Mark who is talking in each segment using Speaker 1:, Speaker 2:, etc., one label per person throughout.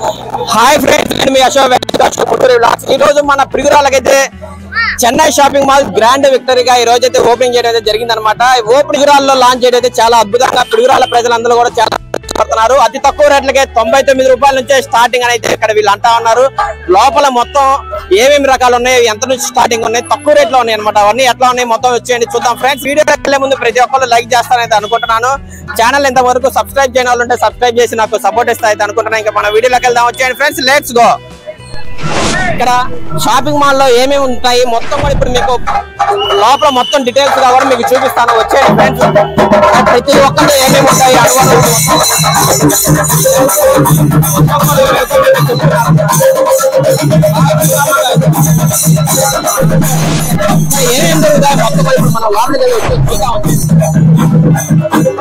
Speaker 1: Hi friends నేను మీ Ashok Venkatesh Puttur vlogs. ఈ రోజు మన పిడుగురాలకైతే చెన్నై షాపింగ్ మాల్ గ్రాండ్ విక్టరీగా ఈ రోజు అయితే ఓపెనింగ్ చేయడం అయితే జరిగింది అనమాట ఓపెన్ పిడుగురాల్లో లాంచ్ చేయడం అయితే చాలా అద్భుతంగా పిడుగురాల ప్రజలందరూ కూడా చాలా పడుతున్నారు అతి తక్కువ రేట్లకే తొంభై తొమ్మిది రూపాయల నుంచే స్టార్టింగ్ అని అయితే ఇక్కడ వీళ్ళు అంటా ఉన్నారు లోపల మొత్తం ఏమేమి రకాలు ఉన్నాయి ఎంత నుంచి స్టార్టింగ్ ఉన్నాయి తక్కువ రేట్లో ఉన్నాయి అనమాట అవన్నీ ఎట్లా ఉన్నాయి మొత్తం వచ్చేయండి చూద్దాం ఫ్రెండ్స్ వీడియో వెళ్ళే ముందు ప్రతి ఒక్కరు లైక్ చేస్తానైతే అనుకుంటున్నాను ఛానల్ ఇంతవరకు సబ్స్క్రైబ్ చేయని వాళ్ళు ఉంటే సబ్స్క్రైబ్ చేసి నాకు సపోర్ట్ ఇస్తా అయితే అనుకుంటున్నాను ఇంకా మన వీడియోలోకి వెళ్దాం వచ్చేయండి ఫ్రెండ్స్ లెట్స్ గో ఇక్కడ షాపింగ్ మాల్ లో ఏమేమి ఉంటాయి మొత్తం కూడా ఇప్పుడు మీకు లోపల మొత్తం డీటెయిల్స్ గా కూడా మీకు చూపిస్తాను వచ్చేయండి ఫ్రెండ్స్ ప్రతి ఒక్కటి ఏమేమి ఉంటాయి అనుభవం ఏమేమి దొరుకుతాయి మొత్తం కూడా ఇప్పుడు మనం లోపలికి వెళ్ళి వచ్చి చూద్దాం వచ్చేసి.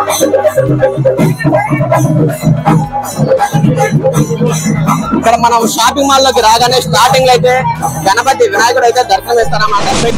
Speaker 1: ఇక్కడ మనం షాపింగ్ మాల్ లోకి రాగానే స్టార్టింగ్ లో అయితే గణపతి వినాయకుడు అయితే దర్శనం ఇస్తారన్నమాట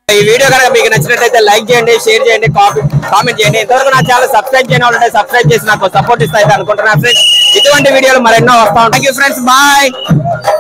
Speaker 1: ఈ వీడియో కనుక మీకు నచ్చినట్లయితే లైక్ చేయండి షేర్ చేయండి కామెంట్ చేయండి ఇంతవరకు నా ఛానల్ సబ్స్క్రైబ్ చేయని వాళ్ళు సబ్స్క్రైబ్ చేసి నాకు సపోర్ట్ ఇస్తాయి అనుకుంటున్నా ఫ్రెండ్స్ ఇటువంటి వీడియోలు మరెన్నో వస్తా ఉంటాయి థ్యాంక్ యూ ఫ్రెండ్స్ బాయ్